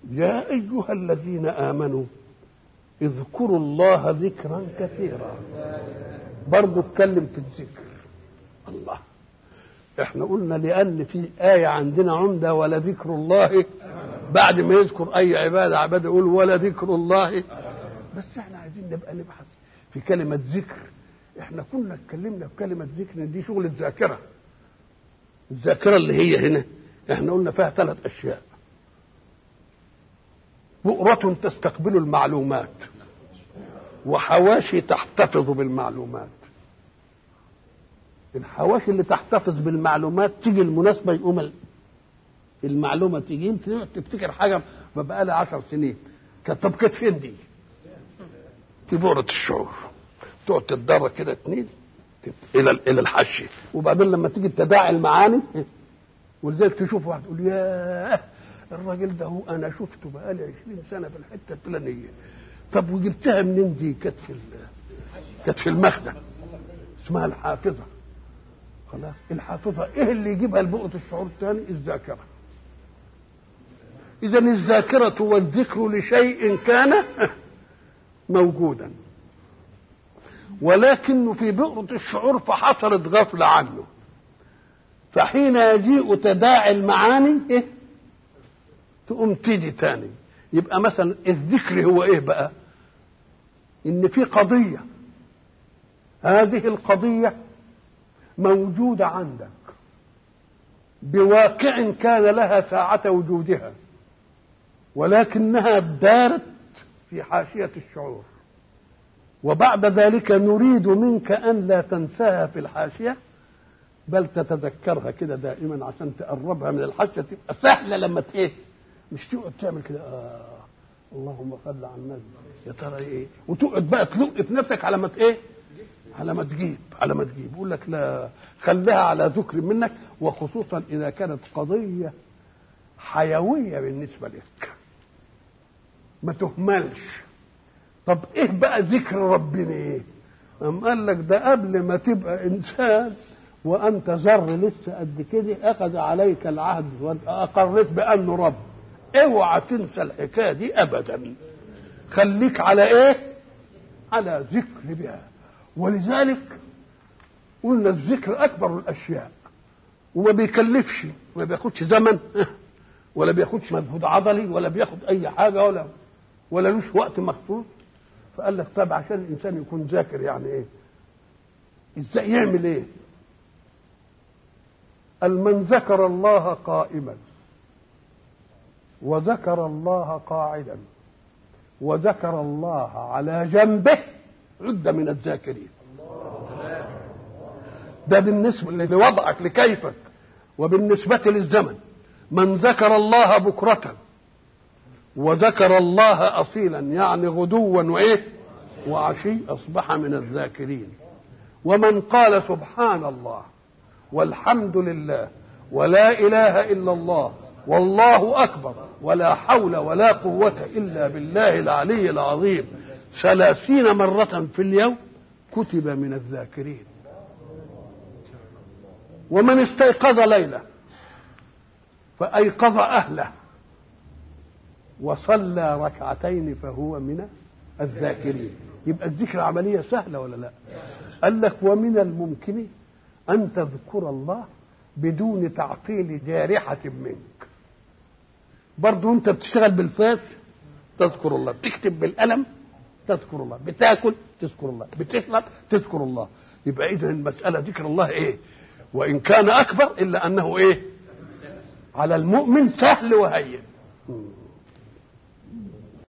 يا أيها الذين آمنوا اذكروا الله ذكرا كثيرا برضو اتكلم في الذكر الله احنا قلنا لأن في آية عندنا عمدة ولا ذكر الله بعد ما يذكر أي عبادة عبادة يقول ولا ذكر الله بس احنا عايزين نبقى نبحث في كلمة ذكر احنا كنا اتكلمنا في كلمة ذكر دي شغل الذاكرة الذاكرة اللي هي هنا احنا قلنا فيها ثلاث أشياء بؤرة تستقبل المعلومات وحواشي تحتفظ بالمعلومات الحواشي اللي تحتفظ بالمعلومات تيجي المناسبة يقوم المعلومة تيجي يمكن تفتكر حاجة ما بقى لها 10 سنين كانت طب كانت فين دي؟ في بؤرة الشعور تقعد تتدرج كده اتنين الى الى الحشي وبعدين لما تيجي تداعي المعاني ولذلك تشوف واحد يقول ياه الراجل ده هو انا شفته بقالي 20 سنه في الحته الفلانيه طب وجبتها منين دي كانت في كانت في المخدع اسمها الحافظه خلاص الحافظه ايه اللي يجيبها لبؤره الشعور الثاني الذاكره اذا الذاكره والذكر لشيء كان موجودا ولكنه في بؤرة الشعور فحصلت غفلة عنه فحين يجيء تداعي المعاني إيه؟ تقوم تيجي تاني يبقى مثلا الذكر هو ايه بقى ان في قضية هذه القضية موجودة عندك بواقع كان لها ساعة وجودها ولكنها دارت في حاشية الشعور وبعد ذلك نريد منك أن لا تنساها في الحاشية بل تتذكرها كده دائما عشان تقربها من الحاشية تبقى سهلة لما ايه مش تقعد تعمل كده آه اللهم صل على النبي يا ترى ايه وتقعد بقى تلق في نفسك على ما ايه على ما تجيب على ما تجيب يقول لك لا خليها على ذكر منك وخصوصا اذا كانت قضيه حيويه بالنسبه لك ما تهملش طب ايه بقى ذكر ربنا ايه أم قال لك ده قبل ما تبقى انسان وانت ذر لسه قد كده اخذ عليك العهد واقريت بانه رب اوعى تنسى الحكايه دي ابدا خليك على ايه على ذكر بها ولذلك قلنا الذكر اكبر الاشياء وما بيكلفش وما بياخدش زمن ولا بياخدش مجهود عضلي ولا بياخد اي حاجه ولا ولا لوش وقت مخصوص فقال لك طب عشان الانسان يكون ذاكر يعني ايه ازاي يعمل ايه من ذكر الله قائما وذكر الله قاعدا وذكر الله على جنبه عد من الذاكرين ده بالنسبة لوضعك لكيفك وبالنسبة للزمن من ذكر الله بكرة وذكر الله أصيلا يعني غدوا وإيه وعشي أصبح من الذاكرين ومن قال سبحان الله والحمد لله ولا إله إلا الله والله أكبر ولا حول ولا قوة إلا بالله العلي العظيم ثلاثين مرة في اليوم كتب من الذاكرين ومن استيقظ ليلة فأيقظ أهله وصلى ركعتين فهو من الذاكرين يبقى الذكر عملية سهلة ولا لا قال لك ومن الممكن أن تذكر الله بدون تعطيل جارحة منك برضو أنت بتشتغل بالفاس تذكر الله بتكتب بالقلم تذكر الله بتاكل تذكر الله بتشرب تذكر الله يبقى إذا المسألة ذكر الله إيه وإن كان أكبر إلا أنه إيه على المؤمن سهل وهين